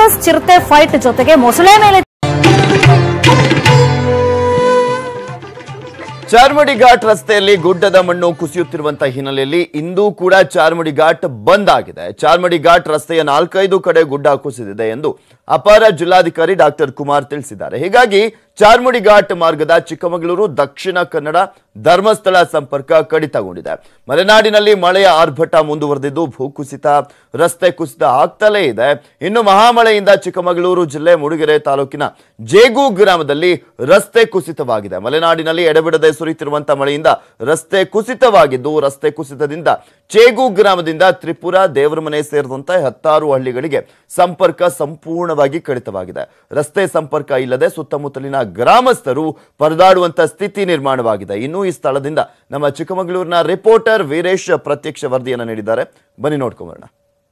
versus ಚಿರತೆ fight ಜೊತೆಗೆ ಮೊಸಳೆ ಮೇಲೆ ಚಾರ್ಮಡಿ ಘಾಟ್ ರಸ್ತೆಯಲ್ಲಿ ಗುಡ್ಡದ ಮಣ್ಣು ಕುಸಿಯುತ್ತಿರುವಂತಹ ಹಿನ್ನೆಲೆಯಲ್ಲಿ ಇಂದೂ ಕೂಡ ಚಾರ್ಮಡಿ ಘಾಟ್ ಬಂದ್ ಆಗಿದೆ ಚಾರ್ಮಡಿ ಘಾಟ್ ರಸ್ತೆಯ ನಾಲ್ಕೈದು ಕಡೆ ಗುಡ್ಡ ಕುಸಿದಿದೆ ಎಂದು ಅಪರ ಜಿಲ್ಲಾಧಿಕಾರಿ ಡಾಕ್ಟರ್ ಕುಮಾರ್ ತಿಳಿಸಿದ್ದಾರೆ ಹೀಗಾಗಿ ಚಾರ್ಮಡಿ ಘಾಟ್ ಮಾರ್ಗದ ಚಿಕ್ಕಮಗಳೂರು ದಕ್ಷಿಣ ಕನ್ನಡ ಧರ್ಮಸ್ಥಳ ಸಂಪರ್ಕ ಕಡಿತಗೊಂಡಿದೆ ಮಲೆನಾಡಿನಲ್ಲಿ ಮಳೆಯ ಆರ್ಭಟ ಮುಂದುವರೆದಿದ್ದು ಭೂಕುಸಿತ ರಸ್ತೆ ಕುಸಿತ ಆಗ್ತಲೇ ಇದೆ ಇನ್ನು ಮಹಾಮಳೆಯಿಂದ ಚಿಕ್ಕಮಗಳೂರು ಜಿಲ್ಲೆ ಮೂಡಿಗೆರೆ ತಾಲೂಕಿನ ಜೇಗು ಗ್ರಾಮದಲ್ಲಿ ರಸ್ತೆ ಕುಸಿತವಾಗಿದೆ ಮಲೆನಾಡಿನಲ್ಲಿ ಎಡೆಬಿಡದೆ ಸುರಿಯುತ್ತಿರುವಂತಹ ಮಳೆಯಿಂದ ರಸ್ತೆ ಕುಸಿತವಾಗಿದ್ದು ರಸ್ತೆ ಕುಸಿತದಿಂದ ಚೇಗು ಗ್ರಾಮದಿಂದ ತ್ರಿಪುರ ದೇವರಮನೆ ಸೇರಿದಂತೆ ಹತ್ತಾರು ಹಳ್ಳಿಗಳಿಗೆ ಸಂಪರ್ಕ ಸಂಪೂರ್ಣವಾಗಿ ಕಡಿತವಾಗಿದೆ ರಸ್ತೆ ಸಂಪರ್ಕ ಇಲ್ಲದೆ ಸುತ್ತಮುತ್ತಲಿನ ಗ್ರಾಮಸ್ಥರು ಪರದಾಡುವಂತ ಸ್ಥಿತಿ ನಿರ್ಮಾಣವಾಗಿದೆ ಇನ್ನು ಈ ಸ್ಥಳದಿಂದ ನಮ್ಮ ಚಿಕ್ಕಮಗಳೂರಿನ ರಿಪೋರ್ಟರ್ ವೀರೇಶ್ ಪ್ರತ್ಯಕ್ಷ ವರದಿಯನ್ನು ನೀಡಿದ್ದಾರೆ ಬನ್ನಿ ನೋಡ್ಕೊಂಬರೋಣ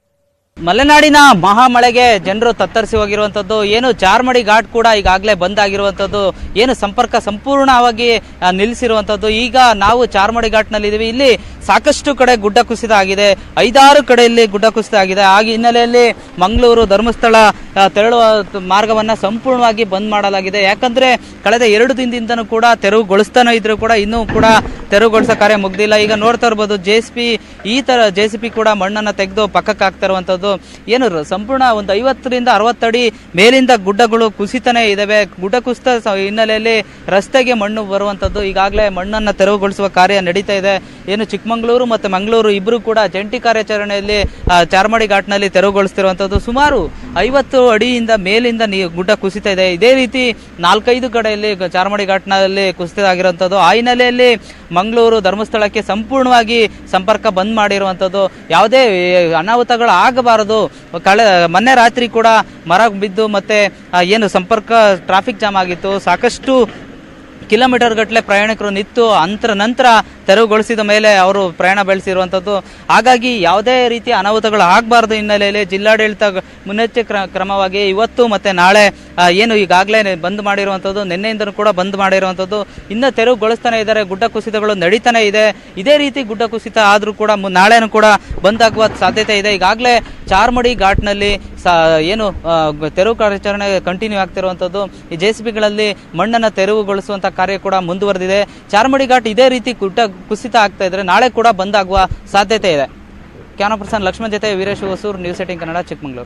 ಮಲೆನಾಡಿನ ಮಹಾಮಳೆಗೆ ಜನರು ತತ್ತರಿಸಿ ಹೋಗಿರುವಂಥದ್ದು ಏನು ಚಾರ್ಮಡಿ ಘಾಟ್ ಕೂಡ ಈಗಾಗಲೇ ಬಂದ್ ಆಗಿರುವಂಥದ್ದು ಏನು ಸಂಪರ್ಕ ಸಂಪೂರ್ಣವಾಗಿ ಆ, ನಿಲ್ಲಿಸಿರುವಂಥದ್ದು ಈಗ ನಾವು ಚಾರ್ಮಡಿ ಘಾಟ್ನಲ್ಲಿ ಇದೀವಿ ಇಲ್ಲಿ ಸಾಕಷ್ಟು ಕಡೆ ಗುಡ್ಡ ಕುಸಿತ ಆಗಿದೆ ಐದಾರು ಕಡೆಯಲ್ಲಿ ಗುಡ್ಡ ಕುಸಿತ ಆಗಿದೆ ಆ ಹಿನ್ನೆಲೆಯಲ್ಲಿ ಮಂಗಳೂರು ಧರ್ಮಸ್ಥಳ ಆ, ತೆರಳುವ ಮಾರ್ಗವನ್ನ ಸಂಪೂರ್ಣವಾಗಿ ಬಂದ್ ಮಾಡಲಾಗಿದೆ ಯಾಕಂದ್ರೆ ಕಳೆದ ಎರಡು ದಿನದಿಂದನೂ ಕೂಡ ತೆರವುಗೊಳಿಸ್ತಾನೆ ಇದ್ರು ಕೂಡ ಇನ್ನೂ ಕೂಡ ತೆರವುಗೊಳಿಸೋ ಕಾರ್ಯ ಮುಗ್ದಿಲ್ಲ ಈಗ ನೋಡ್ತಾ ಇರ್ಬೋದು ಜೆ ಈ ತರ ಜೆ ಸಿ ಪಿ ಕೂಡ ಮಣ್ಣನ್ನ ತೆಗೆದು ಪಕ್ಕಕ್ಕೆ ಹಾಕ್ತಾ ಇರುವಂತದ್ದು ಏನು ರ- ಸಂಪೂರ್ಣ ಒಂದು ಐವತ್ತರಿಂದ ಅರವತ್ತಡಿ ಮೇಲಿಂದ ಗುಡ್ಡಗಳು ಕುಸಿತಾನೆ ಇದಾವೆ ಗುಡ್ಡ ಕುಸಿತ ಸ- ಹಿನ್ನೆಲೆಯಲ್ಲಿ ರಸ್ತೆಗೆ ಮಣ್ಣು ಬರುವಂತದ್ದು ಈಗಾಗಲೇ ಮಣ್ಣನ್ನ ತೆರವುಗೊಳಿಸುವ ಕಾರ್ಯ ನಡೀತಾ ಇದೆ ಏನು ಚಿಕ್ಕಮಗಳೂರು ಮತ್ತು ಮಂಗಳೂರು ಇಬ್ಬರು ಕೂಡ ಜಂಟಿ ಕಾರ್ಯಾಚರಣೆಯಲ್ಲಿ ಆ, ಚಾರ್ಮಡಿ ಘಾಟ್ನಲ್ಲಿ ತೆರವುಗೊಳಿಸ್ತಿರುವಂತದ್ದು ಸುಮಾರು ಐವತ್ತು ಅಡಿಯಿಂದ ಮೇಲಿಂದ ನೀ ಗುಡ್ಡ ಕುಸಿತ ಇದೆ ಇದೇ ರೀತಿ ನಾಲ್ಕೈದು ಕಡೆಯಲ್ಲಿ ಗ- ಚಾರ್ಮಡಿ ಘಾಟ್ನಲ್ಲಿ ಕುಸಿತ ಆಗಿರುವಂಥದ್ದು ಆ ಹಿನ್ನೆಲೆಯಲ್ಲಿ ಮಂಗಳೂರು ಧರ್ಮಸ್ಥಳಕ್ಕೆ ಸಂಪೂರ್ಣವಾಗಿ ಸಂಪರ್ಕ ಬಂದ್ ಮಾಡಿರುವಂಥದ್ದು ಯಾವುದೇ ಏ, ಅನಾಹುತಗಳು ಆಗಬಾರದು ಕಳೆ ಮೊನ್ನೆ ರಾತ್ರಿ ಕೂಡ ಮರ ಬಿದ್ದು ಮತ್ತೆ ಆ, ಏನು ಸಂಪರ್ಕ ಟ್ರಾಫಿಕ್ ಜಾಮ್ ಆಗಿತ್ತು ಸಾಕಷ್ಟು ಕಿಲೋಮೀಟರ್ ಗಟ್ಟಲೆ ಪ್ರಯಾಣಿಕರು ನಿಂತು ಅಂತರ ನಂತರ ತೆರವುಗೊಳಿಸಿದ ಮೇಲೆ ಅವರು ಪ್ರಯಾಣ ಬೆಳೆಸಿರುವಂಥದ್ದು ಹಾಗಾಗಿ ಯಾವುದೇ ರೀತಿಯ ಅನಾಹುತಗಳು ಆಗಬಾರ್ದು ಹಿನ್ನೆಲೆಯಲ್ಲಿ ಜಿಲ್ಲಾಡಳಿತ ಗ- ಮುನ್ನೆಚ್ಚರಿಕೆ ಕ್ರಮವಾಗಿ ಇವತ್ತು ಮತ್ತೆ ನಾಳೆ ಆ, ಏನು ಈಗಾಗಲೇ ಬಂದ್ ಮಾಡಿರುವಂಥದ್ದು ನಿನ್ನೆಯಿಂದನೂ ಕೂಡ ಬಂದ್ ಮಾಡಿರುವಂಥದ್ದು ಇನ್ನು ತೆರವುಗೊಳಿಸ್ತಾನೆ ಇದ್ದಾರೆ ಗುಡ್ಡ ಕುಸಿತಗಳು ನಡೀತಾನೆ ಇದೆ ಇದೇ ರೀತಿ ಗುಡ್ಡ ಕುಸಿತ ಆದರೂ ಕೂಡ ಮು- ನಾಳೆನೂ ಕೂಡ ಬಂದ್ ಆಗುವ ಸಾಧ್ಯತೆ ಇದೆ ಈಗಾಗಲೇ ಚಾರ್ಮಡಿ ಘಾಟ್ನಲ್ಲಿ ಸಾ ಏನು ಆ, ಗ- ತೆರವು ಕಾರ್ಯಾಚರಣೆ ಕಂಟಿನ್ಯೂ ಆಗ್ತಿರುವಂಥದ್ದು ಈ ಜೆ ಸಿ ಬಿಗಳಲ್ಲಿ ಮಣ್ಣನ್ನು ತೆರವುಗೊಳಿಸುವಂಥ ಕಾರ್ಯ ಕೂಡ ಮುಂದುವರೆದಿದೆ ಚಾರ್ಮಡಿ ಘಾಟ್ ಇದೇ ರೀತಿ ಗುಡ್ಡ ಕುಸಿತ ಆಗ್ತಾ ಇದ್ರೆ ನಾಳೆ ಕೂಡ ಬಂದ್ ಆಗುವ ಸಾಧ್ಯತೆ ಇದೆ ಕ್ಯಾನೋ ಪರ್ಸನ್ ಲಕ್ಷ್ಮಣ್ ಜೊತೆ ವೀರೇಶ್ ಹೊಸೂರು ನ್ಯೂಸ್ ಏಟಿನ್ ಕನ್ನಡ ಚಿಕ್ಕಮಗಳೂರು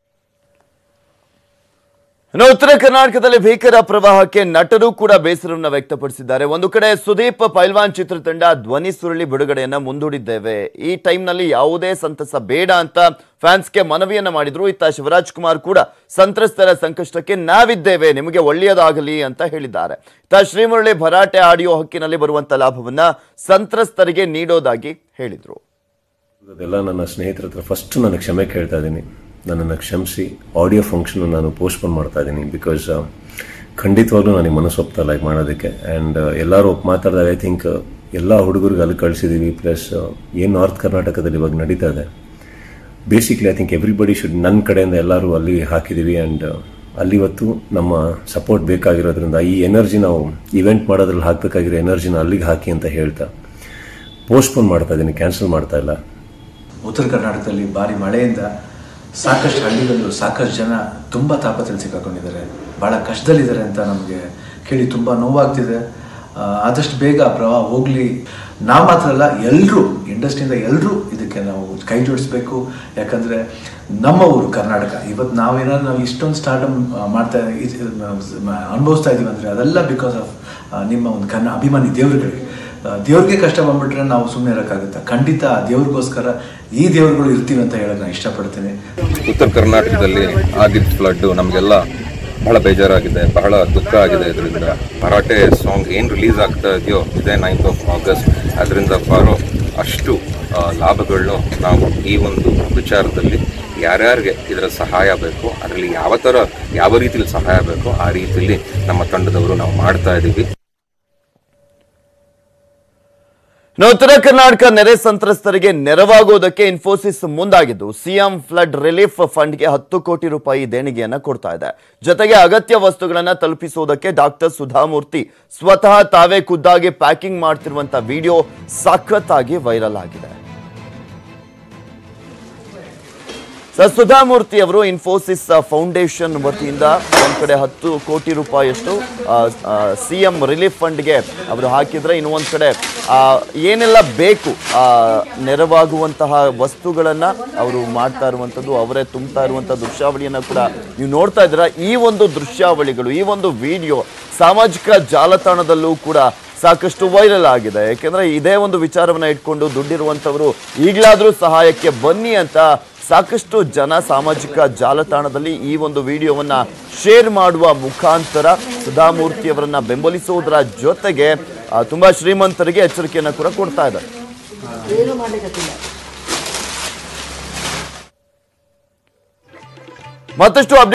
ಇನ್ನು ಉತ್ತರ ಕರ್ನಾಟಕದಲ್ಲಿ ಭೀಕರ ಪ್ರವಾಹಕ್ಕೆ ನಟರು ಕೂಡ ಬೇಸರವನ್ನ ವ್ಯಕ್ತಪಡಿಸಿದ್ದಾರೆ ಒಂದು ಕಡೆ ಸುದೀಪ್ ಪೈಲ್ವಾನ್ ಚಿತ್ರತಂಡ ಧ್ವನಿ ಸುರುಳಿ ಬಿಡುಗಡೆಯನ್ನ ಮುಂದೂಡಿದ್ದೇವೆ ಈ ಟೈಮ್ನಲ್ಲಿ ಯಾವುದೇ ಸಂತಸ ಬೇಡ ಅಂತ ಫ್ಯಾನ್ಸ್ಗೆ ಮನವಿಯನ್ನ ಮಾಡಿದ್ರು ಇತ್ತ ಶಿವರಾಜ್ ಕುಮಾರ್ ಕೂಡ ಸಂತ್ರಸ್ತರ ಸಂಕಷ್ಟಕ್ಕೆ ನಾವಿದ್ದೇವೆ ನಿಮಗೆ ಒಳ್ಳೆಯದಾಗಲಿ ಅಂತ ಹೇಳಿದ್ದಾರೆ ಇತ್ತ ಶ್ರೀಮುರಳಿ ಭರಾಟೆ ಆಡಿಯೋ ಹಕ್ಕಿನಲ್ಲಿ ಬರುವಂತ ಲಾಭವನ್ನ ಸಂತ್ರಸ್ತರಿಗೆ ನೀಡೋದಾಗಿ ಹೇಳಿದ್ರು ಅದೆಲ್ಲ ನನ್ನ ಸ್ನೇಹಿತರ ಹತ್ರ ಫಸ್ಟ್ ನಾನು ಕ್ಷಮೆ ಕೇಳ್ತಾ ಇದ್ದೀನಿ ನನ್ನನ್ನು ಕ್ಷಮಿಸಿ ಆಡಿಯೋ ಫಂಕ್ಷನ್ ನಾನು ಪೋಸ್ಟ್ಪೋನ್ ಮಾಡ್ತಾ ಇದ್ದೀನಿ ಬಿಕಾಸ್ ಖಂಡಿತವಾಗ್ಲೂ ನನಗೆ ಮನಸ್ಸು ಒಪ್ತಾ ಇಲ್ಲ ಮಾಡೋದಕ್ಕೆ ಆ್ಯಂಡ್ ಎಲ್ಲರೂ ಒಪ್ಪು ಮಾತಾಡಿದಾಗ ಐ ಥಿಂಕ್ ಎಲ್ಲ ಹುಡುಗರಿಗೆ ಅಲ್ಲಿ ಕಳಿಸಿದ್ದೀವಿ ಪ್ಲಸ್ ಏನು ನಾರ್ತ್ ಕರ್ನಾಟಕದಲ್ಲಿ ಇವಾಗ ನಡೀತಾ ಇದೆ basically I think everybody should ನನ್ನ ಕಡೆಯಿಂದ ಎಲ್ಲರೂ ಅಲ್ಲಿ ಹಾಕಿದ್ದೀವಿ ಆ್ಯಂಡ್ ಅಲ್ಲಿ ಇವತ್ತು ನಮ್ಮ ಸಪೋರ್ಟ್ ಬೇಕಾಗಿರೋದ್ರಿಂದ ಈ ಎನರ್ಜಿ ನಾವು ಇವೆಂಟ್ ಮಾಡೋದ್ರಲ್ಲಿ ಹಾಕಬೇಕಾಗಿರೋ ಎನರ್ಜಿನ ಅಲ್ಲಿಗೆ ಹಾಕಿ ಅಂತ ಹೇಳ್ತಾ ಪೋಸ್ಟ್ಪೋನ್ ಮಾಡ್ತಾ ಇದ್ದೀನಿ ಕ್ಯಾನ್ಸಲ್ ಮಾಡ್ತಾ ಇಲ್ಲ ಉತ್ತರ ಕರ್ನಾಟಕದಲ್ಲಿ ಭಾರಿ ಮಳೆಯಿಂದ ಸಾಕಷ್ಟು ಹಳ್ಳಿಗಳು ಸಾಕಷ್ಟು ಜನ ತುಂಬ ತಾಪತ್ರದಲ್ಲಿ ಸಿಕ್ಕಾಕೊಂಡಿದ್ದಾರೆ ಭಾಳ ಕಷ್ಟದಲ್ಲಿದ್ದಾರೆ ಅಂತ ನಮಗೆ ಕೇಳಿ ತುಂಬ ನೋವಾಗ್ತಿದೆ ಆ, ಆದಷ್ಟು ಬೇಗ ಆ ಪ್ರವಾಹ ಹೋಗಲಿ ನಾವು ಮಾತ್ರ ಅಲ್ಲ ಎಲ್ಲರೂ ಇಂಡಸ್ಟ್ರಿಯಿಂದ ಎಲ್ಲರೂ ಇದಕ್ಕೆ ನಾವು ಕೈ ಜೋಡಿಸ್ಬೇಕು ಯಾಕಂದರೆ ನಮ್ಮ ಊರು ಕರ್ನಾಟಕ ಇವತ್ತು ನಾವೇನಾದ್ರು ನಾವು ಇಷ್ಟೊಂದು ಸ್ಟಾರ್ಟಮ್ ಮಾಡ್ತಾ ಇದ್- ಅನುಭವಿಸ್ತಾ ಇದೀವಿ ಅಂದರೆ ಅದೆಲ್ಲ ಬಿಕಾಸ್ ಆಫ್ ನಿಮ್ಮ ಒಂದು ಕನ್ನ ಅಭಿಮಾನಿ ದೇವರುಗಳಿಗೆ ಆ, ದೇವ್ರಿಗೆ ಕಷ್ಟ ಬಂದ್ಬಿಟ್ರೆ ನಾವು ಸುಮ್ಮನೆ ಇರೋಕ್ಕಾಗುತ್ತಾ ಖಂಡಿತ ಆ ದೇವ್ರಿಗೋಸ್ಕರ ಈ ದೇವ್ರುಗಳು ಇರ್ತೀವಿ ಅಂತ ಹೇಳಕ್ ನಾನು ಇಷ್ಟಪಡ್ತೀನಿ ಉತ್ತರ ಕರ್ನಾಟಕದಲ್ಲಿ ಆಗಿದ್ದ ಫ್ಲಡ್ ನಮಗೆಲ್ಲ ಬಹಳ ಬೇಜಾರಾಗಿದೆ ಬಹಳ ದುಃಖ ಆಗಿದೆ ಇದರಿಂದ ಮರಾಠೆ ಸಾಂಗ್ ಏನು ರಿಲೀಸ್ ಆಗ್ತಾ ಇದೆಯೋ ಇದೇ ನೈನ್ತ್ ಆಫ್ ಆಗಸ್ಟ್ ಅದರಿಂದ ಬರೋ ಅಷ್ಟು ಆ, ಲಾಭಗಳನ್ನು ನಾವು ಈ ಒಂದು ವಿಚಾರದಲ್ಲಿ ಯಾರ್ಯಾರಿಗೆ ಇದರ ಸಹಾಯ ಬೇಕು ಅದರಲ್ಲಿ ಯಾವ ಥರ ಯಾವ ರೀತಿಯಲ್ಲಿ ಸಹಾಯ ಬೇಕು ಆ ರೀತಿಯಲ್ಲಿ ನಮ್ಮ ತಂಡದವರು ನಾವು ಮಾಡ್ತಾ ಇದ್ದೀವಿ ಇನ್ನು ಉತ್ತರ ಕರ್ನಾಟಕ ನೆರೆ ಸಂತ್ರಸ್ತರಿಗೆ ನೆರವಾಗುವುದಕ್ಕೆ ಇನ್ಫೋಸಿಸ್ ಮುಂದಾಗಿದ್ದು ಸಿಎಂ ಫ್ಲಡ್ ರಿಲೀಫ್ ಫಂಡ್ಗೆ ಹತ್ತು ಕೋಟಿ ರೂಪಾಯಿ ದೇಣಿಗೆಯನ್ನ ಕೊಡ್ತಾ ಇದೆ ಜೊತೆಗೆ ಅಗತ್ಯ ವಸ್ತುಗಳನ್ನ ತಲುಪಿಸುವುದಕ್ಕೆ ಡಾಕ್ಟರ್ ಸುಧಾಮೂರ್ತಿ ಸ್ವತಃ ತಾವೇ ಖುದ್ದಾಗಿ ಪ್ಯಾಕಿಂಗ್ ಮಾಡ್ತಿರುವಂತ ವಿಡಿಯೋ ಸಖತ್ತಾಗಿ ವೈರಲ್ ಆಗಿದೆ ಸರ್ ಸುಧಾಮೂರ್ತಿ ಅವರು ಇನ್ಫೋಸಿಸ್ ಫೌಂಡೇಶನ್ ವತಿಯಿಂದ ಒಂದ್ ಕಡೆ ಹತ್ತು ಕೋಟಿ ರೂಪಾಯಿಯಷ್ಟು ಸಿ ಎಂ ರಿಲೀಫ್ ಫಂಡ್ಗೆ ಅವರು ಹಾಕಿದ್ರೆ ಇನ್ನು ಒಂದ್ ಕಡೆ ಆ, ಏನೆಲ್ಲ ಬೇಕು ಆ, ನೆರವಾಗುವಂತಹ ವಸ್ತುಗಳನ್ನ ಅವರು ಮಾಡ್ತಾ ಇರುವಂಥದ್ದು ಅವರೇ ತುಂಬ್ತಾ ಇರುವಂತಹ ದೃಶ್ಯಾವಳಿಯನ್ನ ಕೂಡ ನೀವು ನೋಡ್ತಾ ಇದ್ದೀರಾ ಈ ಒಂದು ದೃಶ್ಯಾವಳಿಗಳು ಈ ಒಂದು ವಿಡಿಯೋ ಸಾಮಾಜಿಕ ಜಾಲತಾಣದಲ್ಲೂ ಕೂಡ ಸಾಕಷ್ಟು ವೈರಲ್ ಆಗಿದೆ ಯಾಕೆಂದ್ರೆ ಇದೇ ಒಂದು ವಿಚಾರವನ್ನ ಇಟ್ಕೊಂಡು ದುಡ್ಡಿರುವಂತವರು ಈಗಲಾದ್ರೂ ಸಹಾಯಕ್ಕೆ ಬನ್ನಿ ಅಂತ ಸಾಕಷ್ಟು ಜನ ಸಾಮಾಜಿಕ ಜಾಲತಾಣದಲ್ಲಿ ಈ ಒಂದು ವಿಡಿಯೋವನ್ನ ಶೇರ್ ಮಾಡುವ ಮುಖಾಂತರ ಸುಧಾಮೂರ್ತಿ ಅವರನ್ನ ಬೆಂಬಲಿಸುವುದರ ಜೊತೆಗೆ ಆ, ತುಂಬಾ ಶ್ರೀಮಂತರಿಗೆ ಎಚ್ಚರಿಕೆಯನ್ನ ಕೂಡ ಕೊಡ್ತಾ ಇದ್ದಾರೆ ಮತ್ತಷ್ಟು update